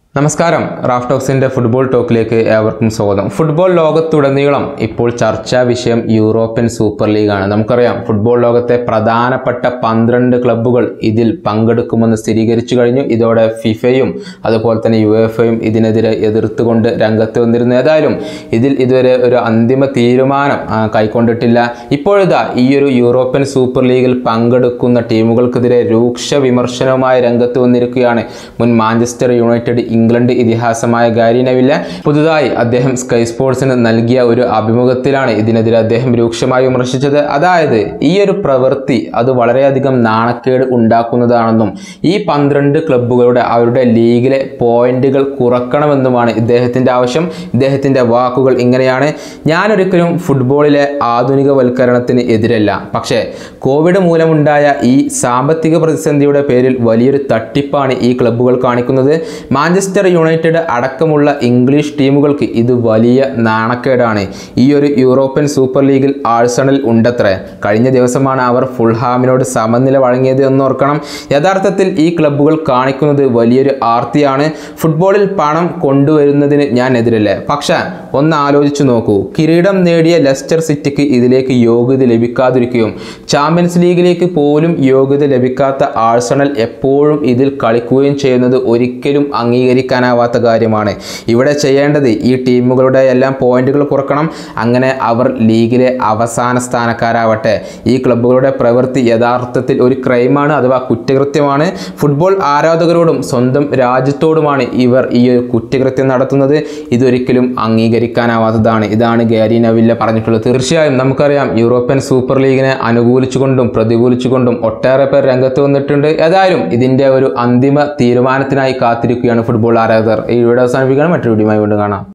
നമസ്കാരം Raf ടോക്സിന്റെ football ടോക്കിലേക്ക് ഏവർക്കും സ്വാഗതം ഫുട്ബോൾ ലോകത്തുടനീളം ഇപ്പോൾ ചർച്ചാ വിഷയം യൂറോപ്യൻ സൂപ്പർ ലീഗാണ് നമുക്കറിയാം ഫുട്ബോൾ ലോകത്തെ പ്രധാനപ്പെട്ട പന്ത്രണ്ട് ക്ലബ്ബുകൾ ഇതിൽ പങ്കെടുക്കുമെന്ന് സ്ഥിരീകരിച്ചു കഴിഞ്ഞു ഇതോടെ ഫിഫയും അതുപോലെ തന്നെ യു എഫയും ഇതിനെതിരെ എതിർത്തുകൊണ്ട് രംഗത്ത് വന്നിരുന്നു ഏതായാലും ഇതിൽ ഇതുവരെ ഒരു അന്തിമ തീരുമാനം ആ, കൈക്കൊണ്ടിട്ടില്ല ഇപ്പോഴിതാ ഈ ഒരു യൂറോപ്യൻ സൂപ്പർ ലീഗിൽ പങ്കെടുക്കുന്ന ടീമുകൾക്കെതിരെ രൂക്ഷ വിമർശനവുമായി രംഗത്ത് വന്നിരിക്കുകയാണ് മുൻ മാഞ്ചസ്റ്റർ യുണൈറ്റഡ് ഇംഗ്ലണ്ട് ഇതിഹാസമായ ഗാരി നെവില്ല പുതുതായി അദ്ദേഹം സ്കൈ സ്പോർട്സിന് നൽകിയ ഒരു അഭിമുഖത്തിലാണ് ഇതിനെതിരെ അദ്ദേഹം രൂക്ഷമായി വിമർശിച്ചത് അതായത് ഈ ഒരു പ്രവൃത്തി അത് വളരെയധികം നാണക്കേട് ഉണ്ടാക്കുന്നതാണെന്നും ഈ പന്ത്രണ്ട് ക്ലബ്ബുകളുടെ അവരുടെ ലീഗിലെ പോയിന്റുകൾ കുറക്കണമെന്നുമാണ് ഇദ്ദേഹത്തിൻ്റെ ആവശ്യം ഇദ്ദേഹത്തിൻ്റെ വാക്കുകൾ ഇങ്ങനെയാണ് ഞാനൊരിക്കലും ഫുട്ബോളിലെ ആധുനികവൽക്കരണത്തിന് എതിരല്ല പക്ഷേ കോവിഡ് മൂലമുണ്ടായ ഈ സാമ്പത്തിക പ്രതിസന്ധിയുടെ പേരിൽ വലിയൊരു തട്ടിപ്പാണ് ഈ ക്ലബ്ബുകൾ കാണിക്കുന്നത് മാഞ്ചസ്റ്റർ യുണൈറ്റഡ് അടക്കമുള്ള ഇംഗ്ലീഷ് ടീമുകൾക്ക് ഇത് വലിയ നാണക്കേടാണ് ഈ ഒരു യൂറോപ്യൻ സൂപ്പർ ലീഗിൽ ആഴ്സണൽ ഉണ്ടത്രേ കഴിഞ്ഞ ദിവസമാണ് അവർ ഫുൾഹാമിനോട് സമനില വഴങ്ങിയത് എന്നോർക്കണം യഥാർത്ഥത്തിൽ ഈ ക്ലബ്ബുകൾ കാണിക്കുന്നത് വലിയൊരു ആർത്തിയാണ് ഫുട്ബോളിൽ പണം കൊണ്ടുവരുന്നതിന് ഞാൻ എതിരല്ലേ പക്ഷേ ഒന്ന് ആലോചിച്ചു നോക്കൂ കിരീടം നേടിയ ലെസ്റ്റർ സിറ്റിക്ക് ഇതിലേക്ക് യോഗ്യത ലഭിക്കാതിരിക്കുകയും ചാമ്പ്യൻസ് ലീഗിലേക്ക് പോലും യോഗ്യത ലഭിക്കാത്ത ആഴ്സണൽ എപ്പോഴും ഇതിൽ കളിക്കുകയും ചെയ്യുന്നത് ഒരിക്കലും അംഗീകരിക്കാനാവാത്ത കാര്യമാണ് ഇവിടെ ചെയ്യേണ്ടത് ഈ ടീമുകളുടെ എല്ലാം പോയിന്റുകൾ കുറക്കണം അങ്ങനെ അവർ ലീഗിലെ അവസാന സ്ഥാനക്കാരാവട്ടെ ഈ ക്ലബ്ബുകളുടെ പ്രവൃത്തി യഥാർത്ഥത്തിൽ ഒരു ക്രൈമാണ് അഥവാ കുറ്റകൃത്യമാണ് ഫുട്ബോൾ ആരാധകരോടും സ്വന്തം രാജ്യത്തോടുമാണ് ഇവർ ഈ ഒരു കുറ്റകൃത്യം നടത്തുന്നത് ഇതൊരിക്കലും അംഗീകരിക്കാനാവാത്തതാണ് ഇതാണ് ഗാരി നവില്ല പറഞ്ഞിട്ടുള്ളത് തീർച്ചയായും നമുക്കറിയാം യൂറോപ്യൻ സൂപ്പർ ലീഗിനെ അനുകൂലിച്ചുകൊണ്ടും പ്രതികൂലിച്ചുകൊണ്ടും ഒട്ടേറെ പേർ രംഗത്ത് വന്നിട്ടുണ്ട് ഏതായാലും ഇതിന്റെ ഒരു അന്തിമ തീരുമാനത്തിനായി കാത്തിരിക്കുകയാണ് ഫുട്ബോൾ ആരാധകർ ഈ വീഡിയോ അവസാനിപ്പിക്കുകയാണ് മറ്റൊരു വീഡിയോയുമായി വീണ്ടും കാണാം